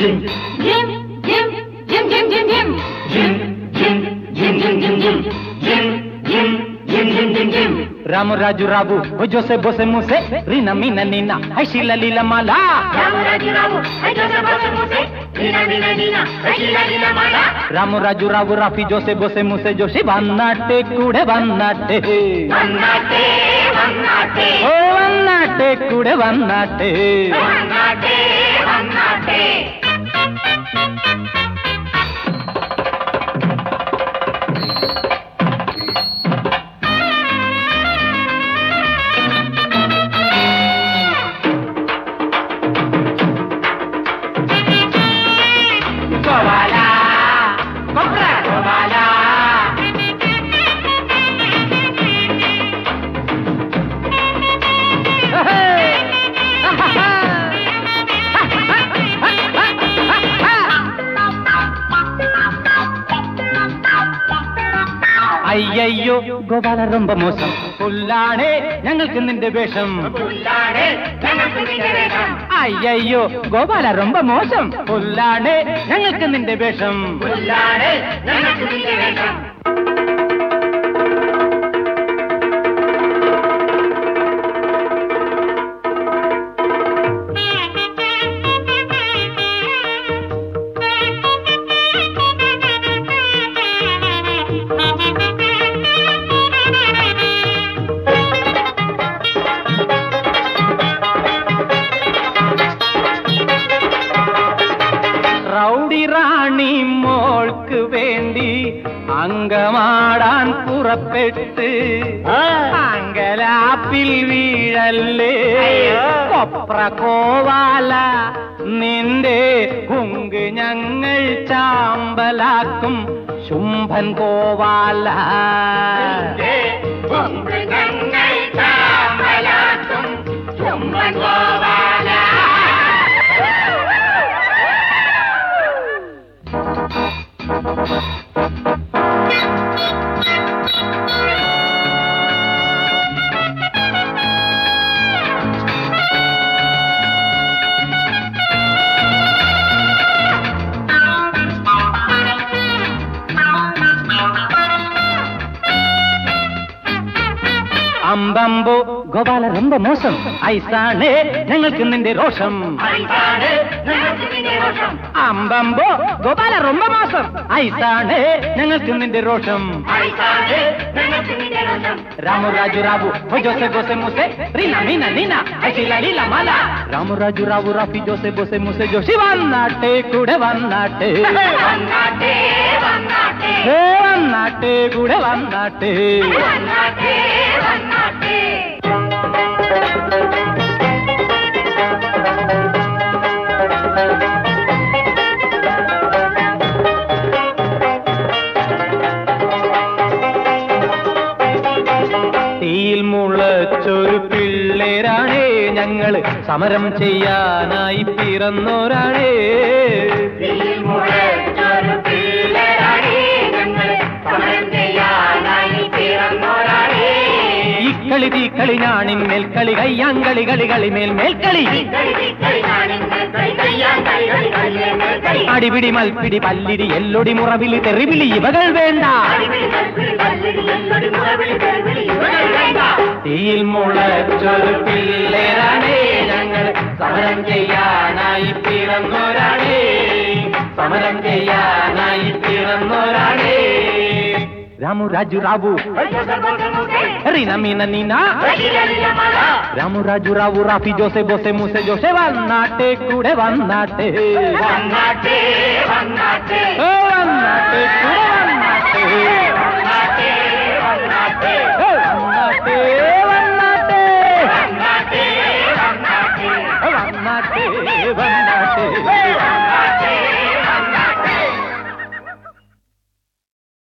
gym ജിം ജിം ജിം ജിം ജിം ജിം ജിം ജിം ജിം ജിം ജിം ജിം ജിം ജിം ജിം ജിം ജിം రాము రాజు రావు ఓ జోసే బోసే మూసే రీన మీన నిన్న హైశీల లీల మాల రాము రాజు రావు ఐ జోసెఫ్ బోసే మూసే దీనా దీనా దీనా రషీలా దీనా మాలా రాము రాజు రావు రాఫీ జోసే బోసే మూసే జోషి వన్నాట్టే കൂടെ വന്നാട്ടെ വന്നാട്ടെ വന്നാട്ടെ ഓ വന്നാട്ടെ കൂടെ വന്നാട്ടെ വന്നാട്ടെ വന്നാട്ടെ ഗോപാല കൊപ്ര ഗോപാല അയ്യയ്യോ ഗോപാല ரொம்ப മോശം പുല്ലാണേ ഞങ്ങൾക്ക് നിന്റെ വേഷം പുല്ലാടെ ഞങ്ങൾക്ക് നിന്റെ വേഷം അയ്യയ്യോ ഗോപാല ரொம்ப മോശം പുല്ലാണേ ഞങ്ങൾക്ക് നിന്റെ വേഷം പുല്ലാടെ ഞങ്ങൾക്ക് നിന്റെ വേഷം റൗഡി റാണി മോൾക്ക് വേണ്ടി അങ്കമാടാൻ പുറപ്പെട്ട് അങ്കലാപ്പിൽ വീഴല്ലേ കൊപ്ര കോവാല നിന്റെ കുങ്ക് ഞങ്ങൾ ചാമ്പലാക്കും ശുംഭൻ കോവാല പൊങ്ക് ഞങ്ങൾ ചാമ്പലാക്കും ചുംബൻ ഗോപാല അമ്പമ്പോ ഗോപാല ரொம்ப മോശം ഐസാണേ ഞങ്ങൾക്ക് നിന്റെ രോഷം ഐസാണ് ഞങ്ങൾക്ക് നിന്റെ രോഷം അമ്പമ്പോ ഗോപാല ரொம்ப മോശം ഐസാണേ ഞങ്ങൾക്ക് നിന്റെ രോഷം ഐസാണ് ഞങ്ങൾക്ക് നിന്റെ രോഷം రాము రాజు రావు ఓ జోసే బోసే మూసే రీనా మీనా నీనా ఐశీల లీల మాల రాము రాజు రావు రాఫీ జోసే బోసే మూసే జోషి వన్నాట్టే കൂടെ വന്നാട്ടെ വന്നാട്ടെ വന്നാട്ടെ ഏ വന്നാട്ടെ കൂടെ വന്നാട്ടെ വന്നാട്ടെ വന്നാട്ടെ തീയിൽ മുളച്ചൊരു പിള്ളേരാണേ ഞങ്ങള് സമരം ചെയ്യാനായി പിറന്നോരാണേ തീയിൽ മുളച്ചൊരു പിള്ളേരാണേ ഞങ്ങൾ സമരം ചെയ്യാനായി പിറന്നോരാണേ ഇക്കളി തീക്കളി ഞാണിൻ മേൽക്കളി കയ്യാങ്കളി കളി കളി മേൽ മേൽക്കളി കളി കളി ഞാനിന്ന് കളി കയ്യാൻ കളി കളി കളി കളി അടിപിടി മൽപ്പിടി പല്ലിടി എല്ലൊടി മുറവിളി തെറിവിളി ഇവകൾ വേണ്ട അടിപിടി കൽപ്പിടി കല്ലിടി എല്ലൊടി മുറവിളി തെരുവിളി ഇവകൾ വേണ്ട തീയിൽ മുളച്ചൊരു പിള്ളേരാണേ ഞങ്ങൾ സമരം ചെയ്യാനായി പിറന്നോരാണേ സമരം ചെയ്യാനായി പിറന്നോരാണേ രാമു രാജു റാവു റീന മീന നീന രാമു രാജു റാവു റാഫി ജോസെ ബോസെ മൂസെ ജോസെ വന്നാട്ടെ കൂടെ വന്നാട്ടെ വന്നാട്ടെ വന്നാട്ടെ ഏ, വന്നാട്ടെ കൂടെ വന്നാട്ടെ